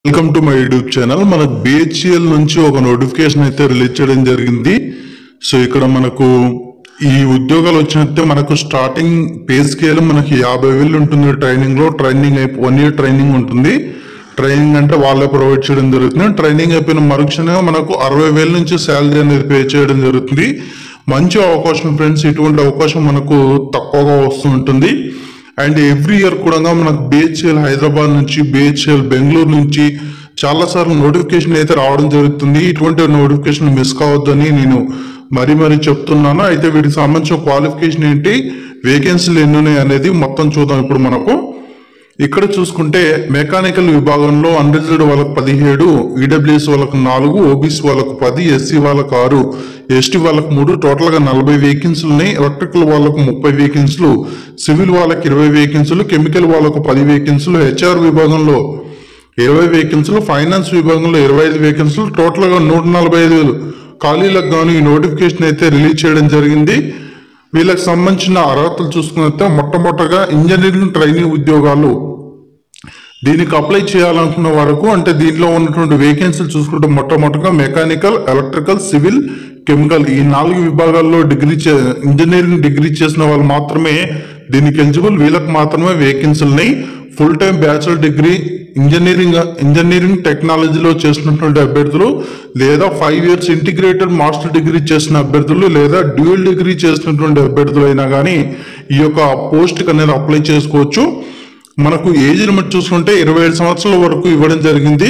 welcome to my YouTube channel మనకు బిహెచ్ఎల్ నుంచి ఒక నోటిఫికేషన్ అయితే రిలీజ్ చేయడం జరిగింది సో ఇక్కడ మనకు ఈ ఉద్యోగాలు వచ్చినట్టే మనకు స్టార్టింగ్ పే స్కేల్ మనకి యాభై వేలు ఉంటుంది ట్రైనింగ్ లో ట్రైనింగ్ అయిపో వన్ ఇయర్ ట్రైనింగ్ ఉంటుంది ట్రైనింగ్ అంటే వాళ్ళే ప్రొవైడ్ చేయడం జరుగుతుంది ట్రైనింగ్ అయిపోయిన మరుక్షణంగా మనకు అరవై వేల నుంచి శాలరీ అనేది పే చేయడం జరుగుతుంది మంచి అవకాశం ఫ్రెండ్స్ ఇటువంటి అవకాశం మనకు తక్కువగా వస్తూ ఉంటుంది అండ్ ఎవ్రీ ఇయర్ కూడా మనకు బిహెచ్ఎల్ హైదరాబాద్ నుంచి బిహెచ్ఎల్ బెంగళూరు నుంచి చాలా సార్లు నోటిఫికేషన్ అయితే రావడం జరుగుతుంది ఇటువంటి నోటిఫికేషన్ మిస్ కావద్దని నేను మరీ మరీ చెప్తున్నాను అయితే వీటికి సంబంధించిన క్వాలిఫికేషన్ ఏంటి వేకెన్సీలు ఎన్ని ఉన్నాయి అనేది మొత్తం చూద్దాం ఇప్పుడు మనకు ఇక్కడ చూసుకుంటే మెకానికల్ విభాగంలో అన్రిజర్వ్డ్ వాళ్ళకు పదిహేడు ఈడబ్ల్యూఎస్ వాళ్ళకు నాలుగు ఓబీసీ వాళ్ళకు పది ఎస్సీ వాళ్ళకు ఆరు ఎస్టీ వాళ్ళకు మూడు టోటల్ గా నలభై వేకెన్సీలు ఉన్నాయి ఎలక్ట్రికల్ వాళ్ళకు ముప్పై వేకెన్సీలు సివిల్ వాళ్ళకి ఇరవై వేకెన్సీలు కెమికల్ వాళ్ళకు పది వేకెన్సీలు హెచ్ఆర్ విభాగంలో ఇరవై వేకెన్సీలు ఫైనాన్స్ విభాగంలో ఇరవై ఐదు వేకెన్సీలు టోటల్ గా నూట నలభై ఐదు ఖాళీలకు గాను ఈ నోటిఫికేషన్ అయితే రిలీజ్ చేయడం జరిగింది వీళ్ళకి సంబంధించిన అర్హతలు చూసుకున్నట్టే మొట్టమొదటగా ఇంజనీరింగ్ ట్రైనింగ్ ఉద్యోగాలు దీనికి అప్లై చేయాలనుకున్న వరకు అంటే దీంట్లో ఉన్నటువంటి వేకెన్సీలు చూసుకుంటే మొట్టమొదటిగా మెకానికల్ ఎలక్ట్రికల్ సివిల్ కెమికల్ ఈ నాలుగు విభాగాల్లో డిగ్రీ చే ఇంజనీరింగ్ డిగ్రీ చేసిన వాళ్ళు మాత్రమే దీనికి ఎలిజిబుల్ వీళ్ళకి మాత్రమే వేకెన్సీలు ఉన్నాయి full time bachelor degree engineering engineering టెక్నాలజీలో చేసినటువంటి అభ్యర్థులు లేదా five years integrated master degree చేసిన అభ్యర్థులు లేదా డ్యూయల్ డిగ్రీ చేసినటువంటి అభ్యర్థులు అయినా కానీ ఈ యొక్క పోస్ట్ అనేది అప్లై చేసుకోవచ్చు మనకు ఏజ్ లిమిట్ చూసుకుంటే ఇరవై ఏడు సంవత్సరాల వరకు ఇవ్వడం జరిగింది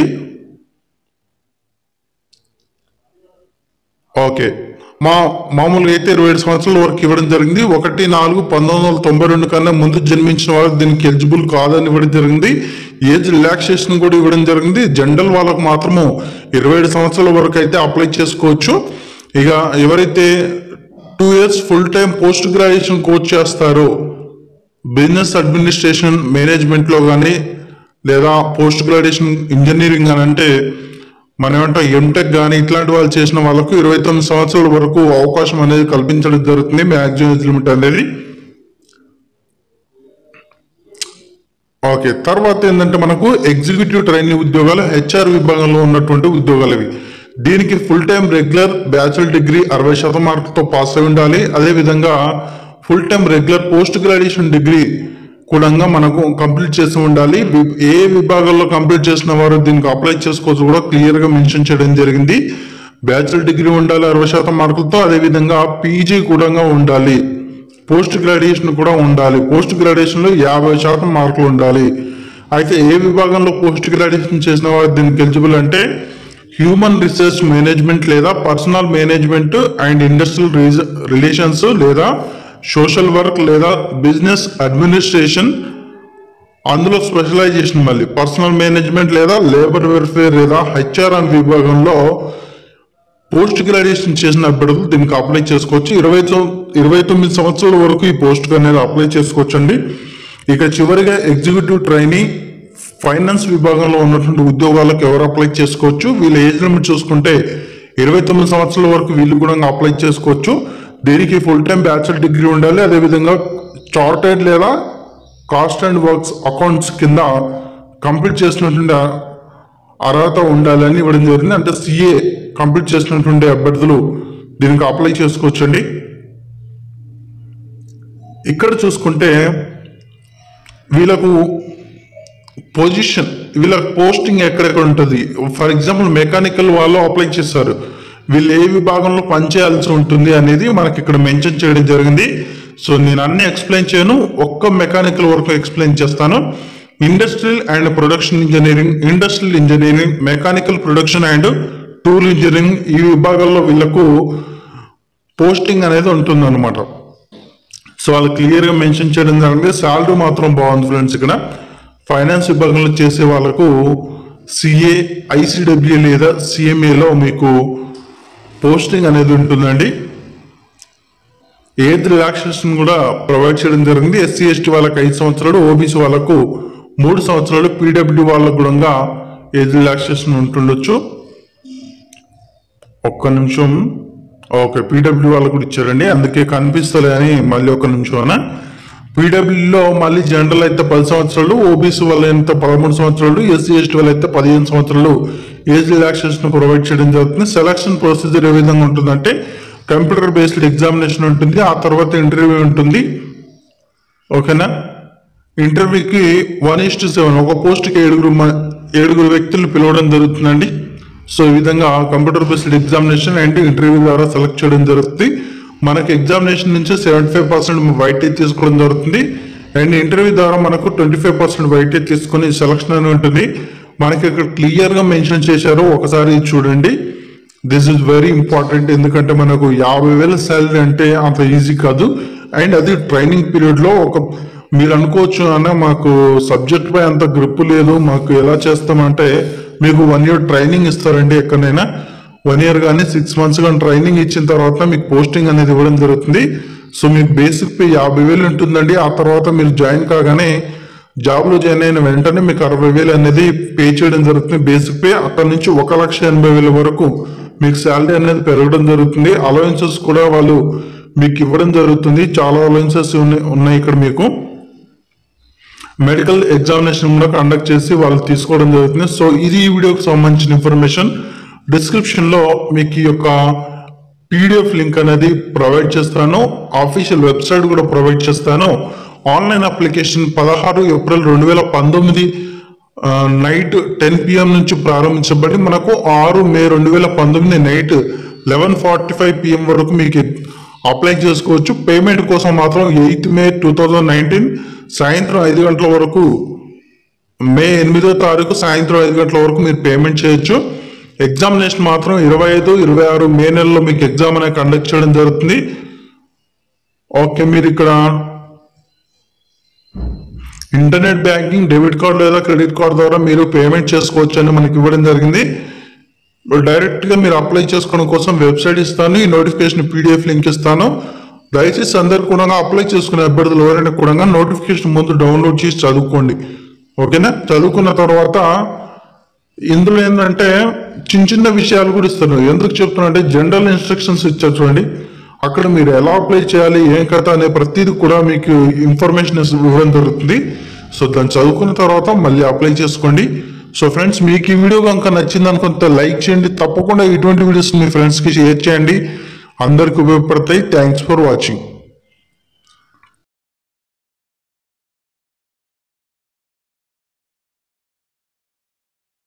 ఓకే మా మామూలుగా అయితే ఇరవై ఏడు సంవత్సరాల వరకు ఇవ్వడం జరిగింది ఒకటి నాలుగు పంతొమ్మిది వందల తొంభై రెండు కన్నా ముందు జన్మించిన వారు దీనికి ఎలిజిబుల్ కాదని ఇవ్వడం జరిగింది ఏజ్ రిలాక్సేషన్ కూడా ఇవ్వడం జరిగింది జనరల్ వాళ్ళకు మాత్రము ఇరవై ఏడు సంవత్సరాల వరకు అయితే అప్లై చేసుకోవచ్చు ఇక ఎవరైతే two years full time post graduation course చేస్తారో బిజినెస్ అడ్మినిస్ట్రేషన్ మేనేజ్మెంట్ లో కానీ లేదా పోస్ట్ గ్రాడ్యుయేషన్ ఇంజనీరింగ్ అని అంటే మనం ఏమంటాం ఎంటెక్ కానీ ఇట్లాంటి వాళ్ళు చేసిన వాళ్ళకు ఇరవై తొమ్మిది సంవత్సరాల వరకు అవకాశం అనేది కల్పించడం జరుగుతుంది మ్యాక్సిమం ఏజ్ లిమిట్ అనేది ఓకే తర్వాత ఏంటంటే మనకు ఎగ్జిక్యూటివ్ ట్రైనింగ్ ఉద్యోగాలు హెచ్ఆర్ విభాగంలో ఉన్నటువంటి ఉద్యోగాలు ఇవి దీనికి full time regular bachelor degree అరవై శాతం మార్కులతో పాస్ అయి ఉండాలి అదేవిధంగా full time regular post graduation degree కూడా మనకు కంప్లీట్ చేసి ఉండాలి వి- ఏ విభాగాల్లో కంప్లీట్ చేసిన వారు దీనికి అప్లై చేసుకోవచ్చు కూడా క్లియర్ గా మెన్షన్ చేయడం జరిగింది బ్యాచులర్ డిగ్రీ ఉండాలి అరవై శాతం మార్కులతో అదేవిధంగా పీజీ కూడా ఉండాలి పోస్ట్ గ్రాడ్యుయేషన్ కూడా ఉండాలి పోస్ట్ గ్రాడ్యుయేషన్ లో యాభై శాతం మార్కులు ఉండాలి అయితే ఏ విభాగంలో పోస్ట్ గ్రాడ్యుయేషన్ చేసిన వారు దీనికి ఎలిజిబుల్ అంటే హ్యూమన్ రీసెర్చ్ మేనేజ్మెంట్ లేదా personal management and industrial relations లేదా సోషల్ వర్క్ లేదా బిజినెస్ అడ్మినిస్ట్రేషన్ అందులో స్పెషలైజేషన్ మళ్ళీ పర్సనల్ మేనేజ్మెంట్ లేదా లేబర్ వెల్ఫేర్ లేదా హెచ్ఆర్ఎన్ విభాగంలో పోస్ట్ గ్రాడ్యుయేషన్ చేసిన అభ్యర్థులు దీనికి అప్లై చేసుకోవచ్చు ఇరవై ఇరవై తొమ్మిది సంవత్సరాల వరకు ఈ పోస్ట్ అనేది అప్లై చేసుకోవచ్చు అండి ఇక చివరిగా ఎగ్జిక్యూటివ్ ట్రైనింగ్ ఫైనాన్స్ విభాగంలో ఉన్నటువంటి ఉద్యోగాలకు ఎవరు అప్లై చేసుకోవచ్చు వీళ్ళ ఏజ్ లిమిట్ చూసుకుంటే ఇరవై తొమ్మిది సంవత్సరాల వరకు వీళ్ళు కూడా అప్లై చేసుకోవచ్చు దీనికి ఫుల్ టైం బ్యాచులర్ డిగ్రీ ఉండాలి అదేవిధంగా చార్టెడ్ లేదా కాస్ట్ అండ్ వర్క్స్ అకౌంట్స్ కింద కంప్లీట్ చేసినటువంటి అర్హత ఉండాలని ఇవ్వడం జరిగింది అంటే సిఏ కంప్లీట్ చేసినటువంటి అభ్యర్థులు దీనికి అప్లై చేసుకోవచ్చండి ఇక్కడ చూసుకుంటే వీళ్ళకు పొజిషన్ వీళ్ళ పోస్టింగ్ ఎక్కడెక్కడ ఉంటుంది ఫర్ ఎగ్జాంపుల్ మెకానికల్ వాళ్ళు అప్లై చేస్తారు వీళ్ళు ఏ విభాగంలో పనిచేయాల్సి ఉంటుంది అనేది మనకి ఇక్కడ మెన్షన్ చేయడం జరిగింది సో నేను అన్ని ఎక్స్ప్లెయిన్ చేయను ఒక్క మెకానికల్ వరకు ఎక్స్ప్లెయిన్ చేస్తాను industrial and production engineering industrial engineering mechanical production and tool engineering ఈ విభాగాల్లో వీళ్ళకు పోస్టింగ్ అనేది ఉంటుంది అనమాట సో వాళ్ళు క్లియర్ గా మెన్షన్ చేయడం జరిగింది శాలరీ మాత్రం బాగుంది ఫ్రెండ్స్ ఇక్కడ ఫైనాన్స్ విభాగంలో చేసే వాళ్ళకు సిఏ ఐసిడబ్ల్యూ లేదా సిఎంఏలో మీకు పోస్టింగ్ అనేది ఉంటుందండి ఏజ్ రిలాక్సేషన్ కూడా ప్రొవైడ్ చేయడం జరిగింది ఎస్సీ ఎస్టీ వాళ్ళకి ఐదు సంవత్సరాలు ఓబీసీ వాళ్ళకు మూడు సంవత్సరాలు పీడబ్ల్యూ వాళ్ళకు కూడా ఏజ్ రిలాక్సేషన్ ఉంటుండొచ్చు ఒక్క నిమిషం ఓకే పీడబ్ల్యూ వాళ్ళకు కూడా ఇచ్చారండి అందుకే కనిపిస్తలే అని మళ్ళీ ఒక నిమిషం పీడబ్ల్యూలో మళ్ళీ జనరల్ అయితే పది సంవత్సరాలు ఓబీసీ వల్ల అయితే పదమూడు సంవత్సరాలు ఎస్సీ ఎస్టీ వల్ల అయితే పదిహేను సంవత్సరాలు ఏజ్ రిలాక్సేషన్ ప్రొవైడ్ చేయడం జరుగుతుంది సెలక్షన్ ప్రొసీజర్ ఏ విధంగా ఉంటుందంటే కంప్యూటర్ బేస్డ్ ఎగ్జామినేషన్ ఉంటుంది ఆ తర్వాత ఇంటర్వ్యూ ఉంటుంది ఓకేనా ఇంటర్వ్యూకి వన్ ఇస్ టు సెవెన్ ఒక పోస్ట్కి ఏడుగురు మ- ఏడుగురు వ్యక్తులు పిలవడం జరుగుతుందండి సో ఈ విధంగా computer based examination and interview ద్వారా సెలెక్ట్ చేయడం జరుగుతుంది మనకి ఎగ్జామినేషన్ నుంచి సెవెంటీ ఫైవ్ పర్సెంట్ వైటేజ్ తీసుకోవడం జరుగుతుంది అండ్ ఇంటర్వ్యూ ద్వారా మనకు ట్వంటీ ఫైవ్ పర్సెంట్ వైటేజ్ తీసుకొని సెలక్షన్ అని ఉంటుంది మనకి ఇక్కడ క్లియర్గా మెన్షన్ చేశారు ఒకసారి ఇది చూడండి దిస్ ఇస్ వెరీ ఇంపార్టెంట్ ఎందుకంటే మనకు యాభై వేల శాలరీ అంటే అంత ఈజీ కాదు అండ్ అది ట్రైనింగ్ పీరియడ్ లో ఒక మీరు అనుకోవచ్చు అన్న మాకు సబ్జెక్ట్ పై అంత గ్రిప్ లేదు మాకు ఎలా చేస్తామంటే మీకు వన్ ఇయర్ ట్రైనింగ్ ఇస్తారండి ఎక్కడైనా వన్ ఇయర్ కానీ సిక్స్ మంత్స్ కానీ ట్రైనింగ్ ఇచ్చిన తర్వాత మీకు పోస్టింగ్ అనేది ఇవ్వడం జరుగుతుంది సో మీకు బేసిక్ పే యాభై వేలు ఉంటుందండి ఆ తర్వాత మీరు జాయిన్ కాగానే జాబ్ లో జాయిన్ అయిన వెంటనే మీకు అరవై వేలు అనేది పే చేయడం జరుగుతుంది బేసిక్ పే అక్కడ నుంచి ఒక లక్ష ఎనభై వేల వరకు మీకు శాలరీ అనేది పెరగడం జరుగుతుంది అలవెన్సెస్ కూడా వాళ్ళు మీకు ఇవ్వడం జరుగుతుంది చాలా అలవెన్సెస్ ఉన్నాయి ఇక్కడ మీకు మెడికల్ ఎగ్జామినేషన్ కూడా కండక్ట్ చేసి వాళ్ళు తీసుకోవడం జరుగుతుంది సో ఇది ఈ వీడియోకి సంబంధించిన ఇన్ఫర్మేషన్ డిస్క్రిప్షన్ లో మీకు ఈ యొక్క పీడిఎఫ్ లింక్ అనేది ప్రొవైడ్ చేస్తాను ఆఫీషియల్ వెబ్సైట్ కూడా ప్రొవైడ్ చేస్తాను ఆన్లైన్ అప్లికేషన్ పదహారు ఏప్రిల్ రెండు వేల పంతొమ్మిది నైట్ టెన్ పిఎం నుంచి ప్రారంభించబడి మనకు ఆరు మే రెండు వేల పంతొమ్మిది night eleven forty five PM వరకు మీకు అప్లై చేసుకోవచ్చు పేమెంట్ కోసం మాత్రం eighth May two thousand nineteen సాయంత్రం ఐదు గంటల వరకు మే ఎనిమిదో తారీఖు సాయంత్రం ఐదు గంటల వరకు మీరు పేమెంట్ చేయొచ్చు ఎగ్జామినేషన్ మాత్రం ఇరవై ఐదు ఇరవై ఆరు మే నెలలో మీకు ఎగ్జామ్ అనేది కండక్ట్ చేయడం జరుగుతుంది ఓకే మీరు ఇక్కడ ఇంటర్నెట్ బ్యాంకింగ్ డెబిట్ కార్డ్ లేదా క్రెడిట్ కార్డ్ ద్వారా మీరు పేమెంట్ చేసుకోవచ్చు అని మనకి ఇవ్వడం జరిగింది డైరెక్ట్ గా మీరు అప్లై చేసుకోవడం కోసం వెబ్సైట్ ఇస్తాను ఈ నోటిఫికేషన్ పీడిఎఫ్ లింక్ ఇస్తాను దయచేసి అందరు కూడా అప్లై చేసుకునే అభ్యర్థులు ఎవరైనా కూడా నోటిఫికేషన్ ముందు డౌన్లోడ్ చేసి చదువుకోండి ఓకేనా చదువుకున్న తర్వాత ఇందులో ఏంటంటే చిన్న చిన్న విషయాలు కూడా ఇస్తాను ఎందుకు చెప్తున్నా అంటే జనరల్ ఇన్స్ట్రక్షన్స్ ఇచ్చారు చూడండి అక్కడ మీరు ఎలా అప్లై చేయాలి ఏం కథ అనే ప్రతిదీ కూడా మీకు ఇన్ఫర్మేషన్ ఇవ్వడం జరుగుతుంది సో దాన్ని చదువుకున్న తర్వాత మళ్ళీ అప్లై చేసుకోండి సో ఫ్రెండ్స్ మీకు ఈ వీడియో కనుక నచ్చింది అనుకుంటే లైక్ చేయండి తప్పకుండా ఇటువంటి వీడియోస్ మీ ఫ్రెండ్స్కి షేర్ చేయండి అందరికి ఉపయోగపడతాయి థ్యాంక్స్ ఫర్ వాచింగ్